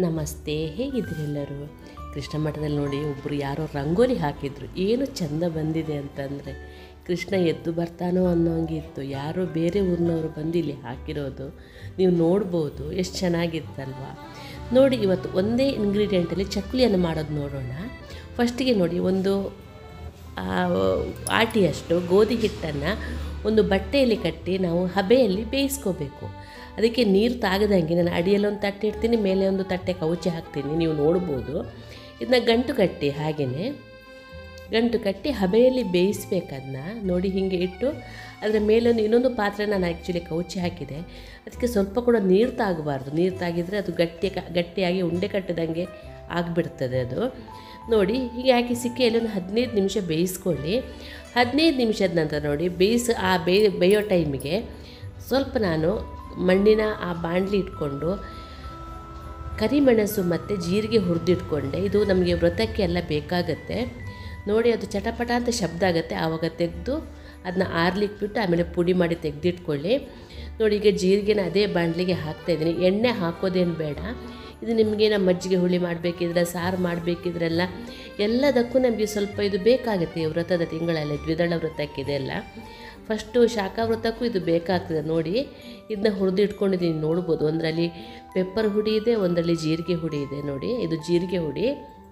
ನಮಸ್ತೆ ಹೇಗಿದ್ದೀರೆಲ್ಲರೂ ಕೃಷ್ಣ ಮಠದಲ್ಲಿ ನೋಡಿ ಒಬ್ಬರು ಯಾರೋ ರಂಗೋಲಿ ಹಾಕಿದ್ರು ಏನು ಚಂದ ಬಂದಿದೆ ಅಂತಂದರೆ ಕೃಷ್ಣ ಎದ್ದು ಬರ್ತಾನೋ ಅನ್ನೋಂಗಿತ್ತು ಯಾರೋ ಬೇರೆ ಊರಿನವರು ಬಂದು ಇಲ್ಲಿ ಹಾಕಿರೋದು ನೀವು ನೋಡ್ಬೋದು ಎಷ್ಟು ಚೆನ್ನಾಗಿತ್ತಲ್ವ ನೋಡಿ ಇವತ್ತು ಒಂದೇ ಇಂಗ್ರೀಡಿಯೆಂಟಲ್ಲಿ ಚಕ್ಕುಲಿಯನ್ನು ಮಾಡೋದು ನೋಡೋಣ ಫಸ್ಟಿಗೆ ನೋಡಿ ಒಂದು ಆ, ಆಟಿಯಷ್ಟು ಗೋಧಿ ಹಿಟ್ಟನ್ನು ಒಂದು ಬಟ್ಟೆಯಲ್ಲಿ ಕಟ್ಟಿ ನಾವು ಹಬೆಯಲ್ಲಿ ಬೇಯಿಸ್ಕೋಬೇಕು ಅದಕ್ಕೆ ನೀರು ತಾಗದಂಗೆ ನಾನು ಅಡಿಯಲ್ಲಿ ಒಂದು ತಟ್ಟೆ ಇಡ್ತೀನಿ ಮೇಲೆ ಒಂದು ತಟ್ಟೆ ಕವುಚಿ ಹಾಕ್ತೀನಿ ನೀವು ನೋಡ್ಬೋದು ಇದನ್ನ ಗಂಟು ಕಟ್ಟಿ ಹಾಗೆಯೇ ಗಂಟು ಕಟ್ಟಿ ಹಬೆಯಲ್ಲಿ ಬೇಯಿಸ್ಬೇಕದನ್ನ ನೋಡಿ ಹೀಗೆ ಇಟ್ಟು ಅದರ ಮೇಲೊಂದು ಇನ್ನೊಂದು ಪಾತ್ರೆ ನಾನು ಆ್ಯಕ್ಚುಲಿ ಕವುಚಿ ಹಾಕಿದೆ ಅದಕ್ಕೆ ಸ್ವಲ್ಪ ಕೂಡ ನೀರು ತಾಗಬಾರ್ದು ನೀರು ತಾಗಿದರೆ ಅದು ಗಟ್ಟಿ ಗಟ್ಟಿಯಾಗಿ ಉಂಡೆ ಕಟ್ಟದಂಗೆ ಆಗಿಬಿಡ್ತದೆ ಅದು ನೋಡಿ ಹೀಗೆ ಹಾಕಿ ಸಿಕ್ಕಿಯಲ್ಲಿ ಒಂದು ಹದಿನೈದು ನಿಮಿಷ ಬೇಯಿಸ್ಕೊಳ್ಳಿ ಹದಿನೈದು ನಿಮಿಷದ ನಂತರ ನೋಡಿ ಬೇಯಿಸಿ ಆ ಬೇಯ ಬೇಯೋ ಟೈಮಿಗೆ ಸ್ವಲ್ಪ ನಾನು ಮಣ್ಣಿನ ಆ ಬಾಣಲಿ ಇಟ್ಕೊಂಡು ಕರಿಮೆಣಸು ಮತ್ತು ಜೀರಿಗೆ ಹುರಿದಿಟ್ಕೊಂಡೆ ಇದು ನಮಗೆ ವ್ರತಕ್ಕೆ ಎಲ್ಲ ಬೇಕಾಗತ್ತೆ ನೋಡಿ ಅದು ಚಟಪಟ ಅಂತ ಶಬ್ದ ಆಗುತ್ತೆ ಆವಾಗ ತೆಗೆದು ಅದನ್ನ ಆರ್ಲಿಕ್ಕೆ ಬಿಟ್ಟು ಆಮೇಲೆ ಪುಡಿ ಮಾಡಿ ತೆಗೆದಿಟ್ಕೊಳ್ಳಿ ನೋಡಿ ಈಗ ಜೀರಿಗೆನ ಅದೇ ಬಾಣಲಿಗೆ ಹಾಕ್ತಾಯಿದ್ದೀನಿ ಎಣ್ಣೆ ಹಾಕೋದೇನು ಬೇಡ ಇದು ನಿಮಗೆ ನಮ್ಮ ಮಜ್ಜಿಗೆ ಹುಳಿ ಮಾಡಬೇಕಿದ್ರೆ ಸಾರು ಮಾಡಬೇಕಿದ್ರೆಲ್ಲ ಎಲ್ಲದಕ್ಕೂ ನಮಗೆ ಸ್ವಲ್ಪ ಇದು ಬೇಕಾಗುತ್ತೆ ಈ ವ್ರತದ ತಿಂಗಳಲ್ಲಿ ದ್ವಿದಳ ವ್ರತಕ್ಕಿದೆ ಎಲ್ಲ ಫಸ್ಟು ಶಾಖಾವೃತಕ್ಕೂ ಇದು ಬೇಕಾಗ್ತದೆ ನೋಡಿ ಇದನ್ನ ಹುರಿದು ಇಟ್ಕೊಂಡಿದ್ದೀನಿ ನೋಡ್ಬೋದು ಒಂದರಲ್ಲಿ ಪೆಪ್ಪರ್ ಹುಡಿ ಇದೆ ಒಂದರಲ್ಲಿ ಜೀರಿಗೆ ಹುಡಿ ಇದೆ ನೋಡಿ ಇದು ಜೀರಿಗೆ ಹುಡಿ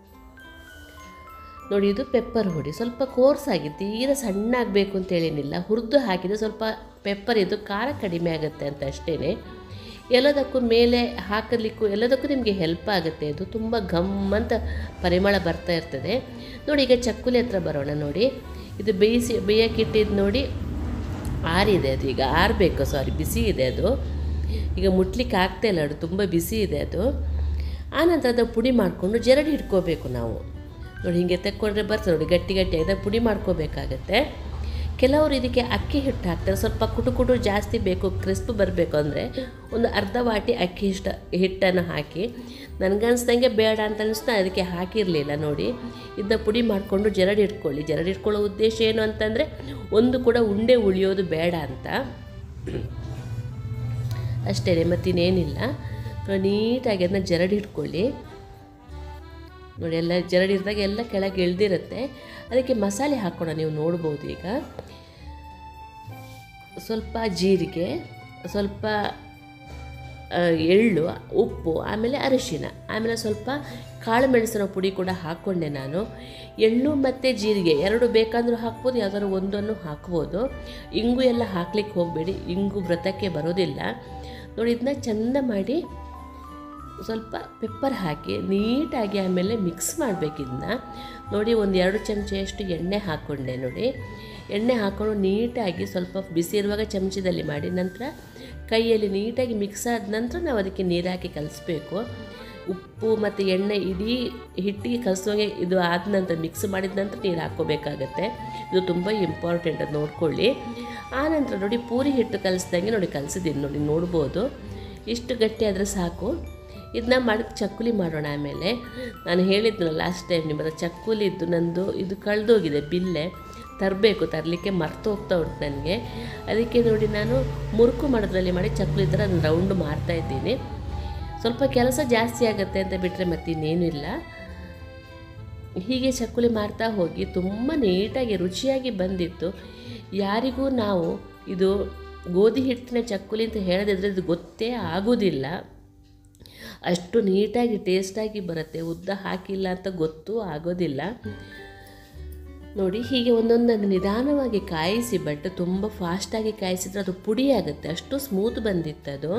ನೋಡಿ ಇದು ಪೆಪ್ಪರ್ ಹುಡಿ ಸ್ವಲ್ಪ ಕೋರ್ಸ್ ಆಗಿ ತೀರ ಸಣ್ಣ ಆಗಬೇಕು ಅಂತ ಹೇಳೇನಿಲ್ಲ ಹುರಿದು ಹಾಕಿದರೆ ಸ್ವಲ್ಪ ಪೆಪ್ಪರ್ ಇದು ಖಾರ ಕಡಿಮೆ ಆಗುತ್ತೆ ಅಂತ ಅಷ್ಟೇ ಎಲ್ಲದಕ್ಕೂ ಮೇಲೆ ಹಾಕಲಿಕ್ಕೂ ಎಲ್ಲದಕ್ಕೂ ನಿಮಗೆ ಹೆಲ್ಪ್ ಆಗುತ್ತೆ ಇದು ತುಂಬ ಘಮ್ ಅಂತ ಪರಿಮಳ ಬರ್ತಾ ಇರ್ತದೆ ನೋಡಿ ಈಗ ಚಕ್ಕುಲಿ ಹತ್ರ ಬರೋಣ ನೋಡಿ ಇದು ಬೇಯಿಸಿ ಬೇಯಕ್ಕಿಟ್ಟಿದ್ದು ನೋಡಿ ಆರಿದೆ ಅದು ಈಗ ಆರಬೇಕು ಸಾರಿ ಬಿಸಿ ಇದೆ ಅದು ಈಗ ಮುಟ್ಲಿಕ್ಕೆ ಆಗ್ತಾ ಇಲ್ಲ ಅದು ತುಂಬ ಬಿಸಿ ಇದೆ ಅದು ಆನಂತರ ಅದನ್ನು ಪುಡಿ ಮಾಡಿಕೊಂಡು ಜರಡಿ ಇಟ್ಕೋಬೇಕು ನಾವು ನೋಡಿ ಹೀಗೆ ತೆಕ್ಕೊಂಡ್ರೆ ಬರ್ತದೆ ನೋಡಿ ಗಟ್ಟಿ ಗಟ್ಟಿ ಆಗಿದೆ ಪುಡಿ ಮಾಡ್ಕೋಬೇಕಾಗತ್ತೆ ಕೆಲವರು ಇದಕ್ಕೆ ಅಕ್ಕಿ ಹಿಟ್ಟು ಹಾಕ್ತಾರೆ ಸ್ವಲ್ಪ ಕುಟು ಕುಟು ಜಾಸ್ತಿ ಬೇಕು ಕ್ರಿಸ್ಪ್ ಬರಬೇಕು ಅಂದರೆ ಒಂದು ಅರ್ಧ ವಾಟಿ ಅಕ್ಕಿ ಹಿಷ್ಟ ಹಿಟ್ಟನ್ನು ಹಾಕಿ ನನಗನ್ಸ್ದಂಗೆ ಬೇಡ ಅಂತ ಅನಿಸ್ತಾ ಅದಕ್ಕೆ ಹಾಕಿರಲಿಲ್ಲ ನೋಡಿ ಇದನ್ನ ಪುಡಿ ಮಾಡಿಕೊಂಡು ಜರಡಿ ಇಟ್ಕೊಳ್ಳಿ ಜರಡಿ ಇಟ್ಕೊಳ್ಳೋ ಉದ್ದೇಶ ಏನು ಅಂತಂದರೆ ಒಂದು ಕೂಡ ಉಂಡೆ ಉಳಿಯೋದು ಬೇಡ ಅಂತ ಅಷ್ಟೇ ಮತ್ತಿನ್ನೇನಿಲ್ಲ ನೋಡಿ ನೀಟಾಗಿ ಅದನ್ನ ಜರಡಿ ಇಟ್ಕೊಳ್ಳಿ ನೋಡಿ ಎಲ್ಲ ಜರಡಿ ಇದ್ದಾಗ ಎಲ್ಲ ಕೆಳಗೆ ಇಳ್ದಿರುತ್ತೆ ಅದಕ್ಕೆ ಮಸಾಲೆ ಹಾಕೋಣ ನೀವು ನೋಡ್ಬೋದು ಈಗ ಸ್ವಲ್ಪ ಜೀರಿಗೆ ಸ್ವಲ್ಪ ಆ, ಎಳ್ಳು ಉಪ್ಪು ಆಮೇಲೆ ಅರಿಶಿನ ಆಮೇಲೆ ಸ್ವಲ್ಪ ಕಾಳು ಮೆಣಸಿನ ಪುಡಿ ಕೂಡ ಹಾಕ್ಕೊಂಡೆ ನಾನು ಎಳ್ಳು ಮತ್ತು ಜೀರಿಗೆ ಎರಡು ಬೇಕಂದ್ರೂ ಹಾಕ್ಬೋದು ಯಾವ್ದಾದ್ರು ಒಂದನ್ನು ಹಾಕ್ಬೋದು ಇಂಗು ಎಲ್ಲ ಹಾಕ್ಲಿಕ್ಕೆ ಹೋಗಬೇಡಿ ಇಂಗು ವ್ರತಕ್ಕೆ ಬರೋದಿಲ್ಲ ನೋಡಿ ಇದನ್ನ ಚೆಂದ ಮಾಡಿ ಸ್ವಲ್ಪ ಪೆಪ್ಪರ್ ಹಾಕಿ ನೀಟಾಗಿ ಆಮೇಲೆ ಮಿಕ್ಸ್ ಮಾಡಬೇಕು ಇದನ್ನ ನೋಡಿ ಒಂದು ಎರಡು ಚಮಚೆಯಷ್ಟು ಎಣ್ಣೆ ಹಾಕ್ಕೊಂಡೆ ನೋಡಿ ಎಣ್ಣೆ ಹಾಕ್ಕೊಂಡು ನೀಟಾಗಿ ಸ್ವಲ್ಪ ಬಿಸಿ ಇರುವಾಗ ಚಮಚದಲ್ಲಿ ಮಾಡಿ ನಂತರ ಕೈಯಲ್ಲಿ ನೀಟಾಗಿ ಮಿಕ್ಸ್ ಆದ ನಂತರ ನಾವು ಅದಕ್ಕೆ ನೀರು ಹಾಕಿ ಕಲಿಸ್ಬೇಕು ಉಪ್ಪು ಮತ್ತು ಎಣ್ಣೆ ಇಡೀ ಹಿಟ್ಟಿಗೆ ಕಲಿಸೋಂಗೆ ಇದು ಆದ ನಂತರ ಮಿಕ್ಸ್ ಮಾಡಿದ ನಂತರ ನೀರು ಹಾಕ್ಕೋಬೇಕಾಗತ್ತೆ ಇದು ತುಂಬ ಇಂಪಾರ್ಟೆಂಟ್ ಅದು ನೋಡ್ಕೊಳ್ಳಿ ಆನಂತರ ನೋಡಿ ಪೂರಿ ಹಿಟ್ಟು ಕಲಿಸ್ದಂಗೆ ನೋಡಿ ಕಲಿಸಿದ್ದೀನಿ ನೋಡಿ ನೋಡ್ಬೋದು ಇಷ್ಟು ಗಟ್ಟಿ ಆದರೆ ಸಾಕು ಇದನ್ನ ಮಾಡಿ ಚಕ್ಕುಲಿ ಮಾಡೋಣ ಆಮೇಲೆ ನಾನು ಹೇಳಿದ್ನಲ್ಲ ಲಾಸ್ಟ್ ಟೈಮ್ ನಿಮ್ಮ ಹತ್ರ ಚಕ್ಕುಲಿ ಇದ್ದು ನಂದು ಇದು ಕಳೆದೋಗಿದೆ ಬಿಲ್ಲೆ ತರಬೇಕು ತರಲಿಕ್ಕೆ ಮರ್ತು ಹೋಗ್ತಾ ಉಂಟು ನನಗೆ ಅದಕ್ಕೆ ನೋಡಿ ನಾನು ಮುರುಕು ಮಾಡೋದ್ರಲ್ಲಿ ಮಾಡಿ ಚಕ್ಕುಲಿ ಥರ ಅದನ್ನ ರೌಂಡ್ ಮಾಡ್ತಾ ಇದ್ದೀನಿ ಸ್ವಲ್ಪ ಕೆಲಸ ಜಾಸ್ತಿ ಆಗುತ್ತೆ ಅಂತ ಬಿಟ್ಟರೆ ಮತ್ತಿನ್ನೇನು ಇಲ್ಲ ಹೀಗೆ ಚಕ್ಕುಲಿ ಮಾಡ್ತಾ ಹೋಗಿ ತುಂಬ ನೀಟಾಗಿ ರುಚಿಯಾಗಿ ಬಂದಿತ್ತು ಯಾರಿಗೂ ನಾವು ಇದು ಗೋಧಿ ಹಿಟ್ಟಿನ ಚಕ್ಕುಲಿ ಅಂತ ಹೇಳದಿದ್ರೆ ಇದು ಗೊತ್ತೇ ಆಗೋದಿಲ್ಲ ಅಷ್ಟು ನೀಟಾಗಿ ಟೇಸ್ಟಾಗಿ ಬರುತ್ತೆ ಉದ್ದ ಹಾಕಿಲ್ಲ ಅಂತ ಗೊತ್ತೂ ಆಗೋದಿಲ್ಲ ನೋಡಿ ಹೀಗೆ ಒಂದೊಂದನ್ನು ನಿಧಾನವಾಗಿ ಕಾಯಿಸಿ ಬಟ್ ತುಂಬ ಫಾಸ್ಟಾಗಿ ಕಾಯಿಸಿದ್ರೆ ಅದು ಪುಡಿ ಆಗುತ್ತೆ ಅಷ್ಟು ಸ್ಮೂತ್ ಬಂದಿತ್ತು ಅದು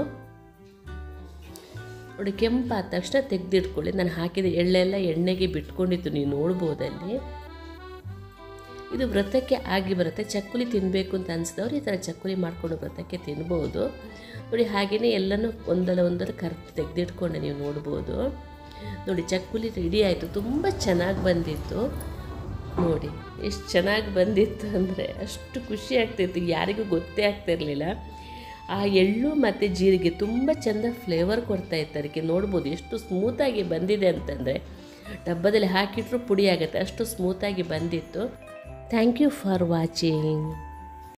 ನೋಡಿ ಕೆಂಪಾದ ತಕ್ಷಣ ತೆಗೆದಿಟ್ಕೊಳ್ಳಿ ನಾನು ಹಾಕಿದ ಎಳ್ಳೆಲ್ಲ ಎಣ್ಣೆಗೆ ಬಿಟ್ಕೊಂಡಿತ್ತು ನೀವು ನೋಡ್ಬೋದಲ್ಲಿ ಇದು ವ್ರತಕ್ಕೆ ಆಗಿ ಬರುತ್ತೆ ಚಕ್ಕುಲಿ ತಿನ್ನಬೇಕು ಅಂತ ಅನಿಸಿದವ್ರು ಈ ಥರ ಚಕ್ಕುಲಿ ಮಾಡಿಕೊಂಡು ವ್ರತಕ್ಕೆ ತಿನ್ಬೋದು ನೋಡಿ ಹಾಗೆಯೇ ಎಲ್ಲನೂ ಒಂದಲ್ಲ ಒಂದರ ಕರ್ದು ತೆಗೆದಿಟ್ಕೊಂಡೆ ನೀವು ನೋಡ್ಬೋದು ನೋಡಿ ಚಕ್ಕುಲಿ ರೆಡಿ ಆಯಿತು ತುಂಬ ಚೆನ್ನಾಗಿ ಬಂದಿತ್ತು ನೋಡಿ ಎಷ್ಟು ಚೆನ್ನಾಗಿ ಬಂದಿತ್ತು ಅಂದರೆ ಅಷ್ಟು ಖುಷಿ ಆಗ್ತಿತ್ತು ಯಾರಿಗೂ ಗೊತ್ತೇ ಆಗ್ತಿರಲಿಲ್ಲ ಆ ಎಳ್ಳು ಮತ್ತು ಜೀರಿಗೆ ತುಂಬ ಚೆಂದ ಫ್ಲೇವರ್ ಕೊಡ್ತಾ ಇತ್ತು ಅದಕ್ಕೆ ನೋಡ್ಬೋದು ಎಷ್ಟು ಸ್ಮೂತಾಗಿ ಬಂದಿದೆ ಅಂತಂದರೆ ಡಬ್ಬದಲ್ಲಿ ಹಾಕಿಟ್ರೂ ಪುಡಿ ಆಗುತ್ತೆ ಅಷ್ಟು ಸ್ಮೂತಾಗಿ ಬಂದಿತ್ತು ಥ್ಯಾಂಕ್ ಯು ಫಾರ್ ವಾಚಿಂಗ್